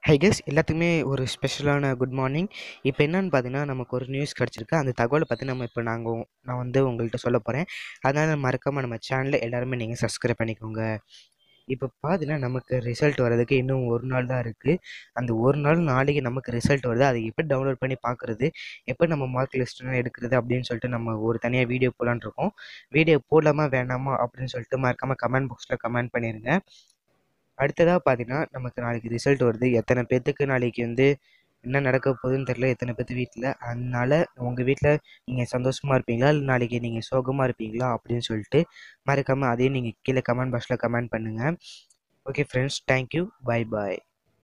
high guess எல்லாத்துக்குமே ஒரு ஸ்பெஷலான குட் மார்னிங் இப்போ என்னன்னு பார்த்தீங்கன்னா நமக்கு ஒரு நியூஸ் கிடச்சிருக்கு அந்த தகவலை பற்றி நம்ம இப்போ நாங்கள் நான் வந்து உங்கள்கிட்ட சொல்ல போகிறேன் அதனால் மறக்காமல் நம்ம சேனலில் எல்லாருமே நீங்கள் சப்ஸ்கிரைப் பண்ணிக்கோங்க இப்போ பார்த்தீங்கன்னா நமக்கு ரிசல்ட் வர்றதுக்கு இன்னும் ஒரு நாள் தான் இருக்குது அந்த ஒரு நாள் நாளைக்கு நமக்கு ரிசல்ட் வருது அதை எப்படி டவுன்லோட் பண்ணி பார்க்குறது எப்போ நம்ம மார்க் லிஸ்ட்லாம் எடுக்கிறது அப்படின்னு சொல்லிட்டு நம்ம ஒரு தனியாக வீடியோ போடலான்னு இருக்கோம் வீடியோ போடலாமா வேணாமா அப்படின்னு சொல்லிட்டு மறக்காமல் கமெண்ட் பாக்ஸில் கமெண்ட் பண்ணிடுங்க அடுத்ததாக பார்த்தீங்கன்னா நமக்கு நாளைக்கு ரிசல்ட் வருது எத்தனை பேர்த்துக்கு நாளைக்கு வந்து என்ன நடக்க போகுதுன்னு தெரில எத்தனை பேர்த்து வீட்டில் அதனால உங்கள் வீட்டில் நீங்கள் சந்தோஷமாக இருப்பீங்களா இல்லை நாளைக்கு நீங்கள் சோகமாக இருப்பீங்களா அப்படின்னு சொல்லிட்டு மறக்காமல் அதையும் நீங்கள் கீழே கமெண்ட் பாக்ஸில் கமெண்ட் பண்ணுங்கள் ஓகே ஃப்ரெண்ட்ஸ் தேங்க்யூ பை பாய்